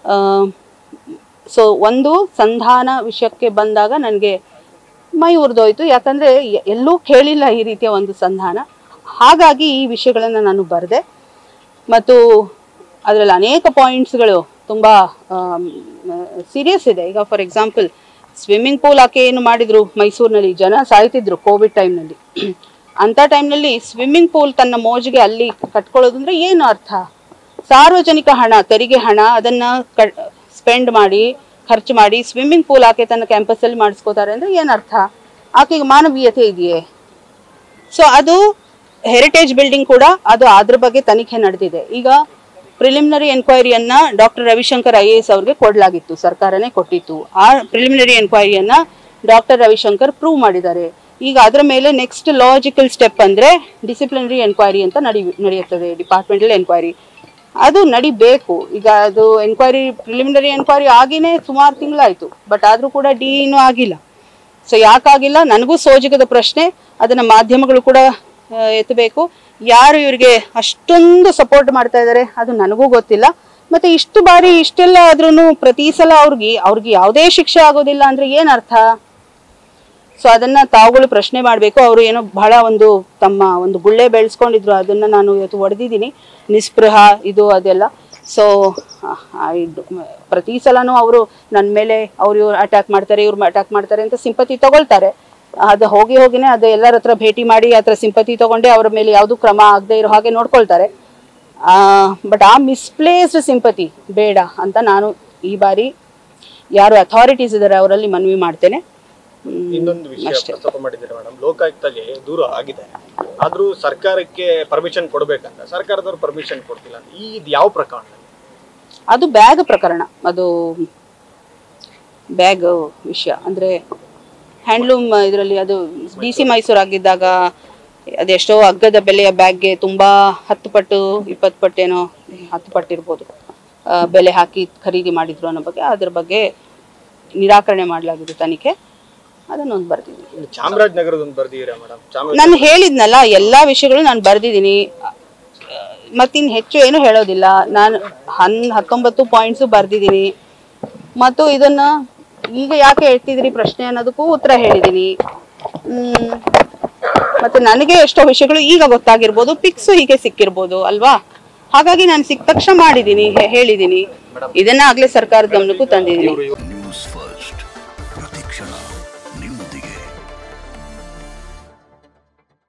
So ಒಂದು ಸಂಧಾನ ವಿಷಯಕ್ಕೆ ಬಂದಾಗ ನನಗೆ ಮೈ ಉರಿದೋಯ್ತು ಯಾಕಂದರೆ ಎಲ್ಲೂ ಕೇಳಿಲ್ಲ ಈ ರೀತಿಯ ಒಂದು ಸಂಧಾನ ಹಾಗಾಗಿ ಈ ವಿಷಯಗಳನ್ನು ನಾನು ಬರೆದೆ ಮತ್ತು ಅದರಲ್ಲಿ ಅನೇಕ ಪಾಯಿಂಟ್ಸ್ಗಳು ತುಂಬ ಸೀರಿಯಸ್ ಇದೆ ಈಗ ಫಾರ್ ಎಕ್ಸಾಂಪಲ್ ಸ್ವಿಮ್ಮಿಂಗ್ ಪೂಲ್ ಆಕೆ ಏನು ಮಾಡಿದ್ರು ಮೈಸೂರಿನಲ್ಲಿ ಜನ ಸಾಯ್ತಿದ್ರು ಕೋವಿಡ್ ಟೈಮ್ನಲ್ಲಿ ಅಂಥ ಟೈಮ್ನಲ್ಲಿ ಸ್ವಿಮ್ಮಿಂಗ್ ಪೂಲ್ ತನ್ನ ಮೋಜಿಗೆ ಅಲ್ಲಿ ಕಟ್ಕೊಳ್ಳೋದು ಅಂದರೆ ಏನು ಅರ್ಥ ಸಾರ್ವಜನಿಕ ಹಣ ತೆರಿಗೆ ಹಣ ಅದನ್ನು ಕ ಸ್ಪೆಂಡ್ ಮಾಡಿ ಖರ್ಚು ಮಾಡಿ ಸ್ವಿಮ್ಮಿಂಗ್ ಪೂಲ್ ಆಕೆ ತನ್ನ ಕ್ಯಾಂಪಸ್ಸಲ್ಲಿ ಮಾಡಿಸ್ಕೋತಾರೆ ಅಂದರೆ ಏನು ಅರ್ಥ ಆಕೆಗೆ ಮಾನವೀಯತೆ ಇದೆಯೇ ಸೊ ಅದು ಹೆರಿಟೇಜ್ ಬಿಲ್ಡಿಂಗ್ ಕೂಡ ಅದು ಅದ್ರ ಬಗ್ಗೆ ತನಿಖೆ ನಡೆದಿದೆ ಈಗ ಪ್ರಿಲಿಮಿನರಿ ಎನ್ಕ್ವೈರಿಯನ್ನ doctor Ravishankar I A S ಅವ್ರಿಗೆ ಕೊಡಲಾಗಿತ್ತು ಸರ್ಕಾರನೇ ಕೊಟ್ಟಿತ್ತು ಆ ಪ್ರಿಲಿಮಿನರಿ ಎನ್ಕ್ವೈರಿಯನ್ನ ಡಾಕ್ಟರ್ ರವಿಶಂಕರ್ ಪ್ರೂವ್ ಮಾಡಿದ್ದಾರೆ ಈಗ ಅದರ ಮೇಲೆ ನೆಕ್ಸ್ಟ್ ಲಾಜಿಕಲ್ ಸ್ಟೆಪ್ ಅಂದ್ರೆ ಡಿಸಿಪ್ಲಿನರಿ ಎನ್ಕ್ವೈರಿ ಅಂತ ನಡಿ ನಡೆಯುತ್ತದೆ ಡಿಪಾರ್ಟ್ಮೆಂಟಲ್ ಎನ್ಕ್ವೈರಿ ಅದು ನಡಿಬೇಕು ಈಗ ಅದು ಎನ್ಕ್ವೈರಿ ಪ್ರಿಲಿಮಿನರಿ ಎನ್ಕ್ವೈರಿ ಆಗಿನೇ ಸುಮಾರು ತಿಂಗಳಾಯ್ತು ಬಟ್ ಆದರೂ ಕೂಡ ಡಿ ಇನ್ನೂ ಆಗಿಲ್ಲ ಸೊ ಯಾಕಾಗಿಲ್ಲ ನನಗೂ ಸೋಜಿಗದ ಪ್ರಶ್ನೆ ಅದನ್ನ ಮಾಧ್ಯಮಗಳು ಕೂಡ ಆ, ಎತ್ತಬೇಕು ಯಾರು ಇವರಿಗೆ ಅಷ್ಟೊಂದು ಸಪೋರ್ಟ್ ಮಾಡ್ತಾ ಇದ್ದಾರೆ ಅದು ನನಗೂ ಗೊತ್ತಿಲ್ಲ ಮತ್ತೆ ಇಷ್ಟು ಬಾರಿ ಇಷ್ಟೆಲ್ಲ ಆದ್ರೂ ಪ್ರತಿ ಸಲ ಅವ್ರಿಗೆ ಅವ್ರಿಗೆ ಯಾವುದೇ ಶಿಕ್ಷೆ ಆಗೋದಿಲ್ಲ ಅಂದ್ರೆ ಏನ್ ಅರ್ಥ ಸೊ ಅದನ್ನ ತಾವುಗಳು ಪ್ರಶ್ನೆ ಮಾಡಬೇಕು ಅವರು ಏನೋ ಬಹಳ ಒಂದು ತಮ್ಮ ಒಂದು ಗುಳ್ಳೆ ಬೆಳೆಸ್ಕೊಂಡಿದ್ರು ಅದನ್ನ ನಾನು ಇವತ್ತು ಹೊಡೆದಿದ್ದೀನಿ ನಿಸ್ಪೃಹ ಇದು ಅದೆಲ್ಲ ಸೊ ಪ್ರತಿ ಸಲನೂ ಅವರು ನನ್ನ ಮೇಲೆ ಅವ್ರು ಇವ್ರು ಅಟ್ಯಾಕ್ ಮಾಡ್ತಾರೆ ಇವ್ರು ಅಟ್ಯಾಕ್ ಮಾಡ್ತಾರೆ ಅಂತ ಸಿಂಪತಿ ತಗೊಳ್ತಾರೆ ಅದು ಹೋಗಿ ಹೋಗಿನೇ ಅದು ಎಲ್ಲರ ಹತ್ರ ಭೇಟಿ ಮಾಡಿ ಆ ಥರ ಸಿಂಪತಿ ತಗೊಂಡೆ ಅವ್ರ ಮೇಲೆ ಯಾವುದು ಕ್ರಮ ಆಗದೆ ಇರೋ ಹಾಗೆ ನೋಡ್ಕೊಳ್ತಾರೆ ಬಟ್ ಆ ಮಿಸ್ಪ್ಲೇಸ್ಡ್ ಸಿಂಪತಿ ಬೇಡ ಅಂತ ನಾನು ಈ ಬಾರಿ ಯಾರು ಅಥಾರಿಟೀಸ್ ಇದ್ದಾರೆ ಅವರಲ್ಲಿ ಮನವಿ ಮಾಡ್ತೇನೆ ಹ್ಮ್, ಇನ್ನೊಂದು ವಿಷಯ ಅಷ್ಟೇ. ಪ್ರಸ್ತಾಪ ಮಾಡಿದ್ದೀರಾ ಮೇಡಮ್ ಲೋಕಾಯುಕ್ತಗೆ ದೂರ ಆಗಿದೆ ಆದ್ರೂ ಸರ್ಕಾರಕ್ಕೆ ಪರ್ಮಿಷನ್ ಕೊಡ್ಬೇಕಂತ ಸರ್ಕಾರದವ್ರು ಪರ್ಮಿಷನ್ ಕೊಡ್ತಿಲ್ಲ ಈ ಇದು ಯಾವ ಪ್ರಕರಣ ಅದು ಬ್ಯಾಗ್ ಪ್ರಕರಣ ಅದು ಬ್ಯಾಗ್ ವಿಷಯ ಅಂದರೆ ಹ್ಯಾಂಡ್ಲೂಮ್ ಇದರಲ್ಲಿ ಅದು ಡಿ ಸಿ ಮೈಸೂರು ಆಗಿದ್ದಾಗ ಅದೆಷ್ಟೋ ಅಗ್ಗದ ಬೆಲೆಯ ಬ್ಯಾಗ್ಗೆ ತುಂಬ ಹತ್ತು ಪಟ್ಟು ಇಪ್ಪತ್ತು ಪಟ್ಟೇನೋ ಹತ್ತು ಪಟ್ಟು ಇರ್ಬೋದು ಆ, ಬೆಲೆ ಹಾಕಿ ಖರೀದಿ ಮಾಡಿದ್ರು ಅನ್ನೋ ಬಗ್ಗೆ ಅದ್ರ ಬಗ್ಗೆ ನಿರಾಕರಣೆ ಮಾಡಲಾಗಿದೆ ತನಿಖೆ ಅದನ್ನೊಂದು ಬರ್ತಿದ್ದೀನಿ ಇನ್ನು ಚಾಮರಾಜನಗರದ ಒಂದು ಬರ್ದಿದ್ದೀರಾ ಮೇಡಮ್ ಚಾಮರಾಜ ನಾನು ಹೇಳಿದ್ನಲ್ಲ ಎಲ್ಲಾ ವಿಷಯಗಳು ನಾನು ಬರ್ದಿದ್ದೀನಿ ಮತ್ತಿನ್ ಹೆಚ್ಚು ಏನು ಹೇಳೋದಿಲ್ಲ ನಾನು ಹನ್ ಹತ್ತೊಂಬತ್ತು ಪಾಯಿಂಟ್ಸು ಬರ್ದಿದ್ದೀನಿ ಮತ್ತು ಇದನ್ನ ಈಗ ಯಾಕೆ ಹೇಳ್ತಿದ್ರಿ ಪ್ರಶ್ನೆ ಅನ್ನೋದಕ್ಕೂ ಉತ್ತರ ಹೇಳಿದ್ದೀನಿ ಹ್ಮ್ ಮತ್ತೆ ನನಗೆ ಎಷ್ಟೋ ವಿಷಯಗಳು ಈಗ ಗೊತ್ತಾಗಿರ್ಬೋದು ಪಿಕ್ಸು ಹೀಗೆ ಸಿಕ್ಕಿರ್ಬೋದು ಅಲ್ವಾ ಹಾಗಾಗಿ ನಾನು ಸಿಕ್ಕ ತಕ್ಷಣ ಮಾಡಿದ್ದೀನಿ ಹೇ- ಹೇಳಿದ್ದೀನಿ ಇದನ್ನ ಆಗ್ಲೇ ಸರ್ಕಾರದ ಗಮನಕ್ಕೂ ತಂದಿದ್ದೀನಿ ನ್ಯೂಸ್ ಫಸ್ಟ್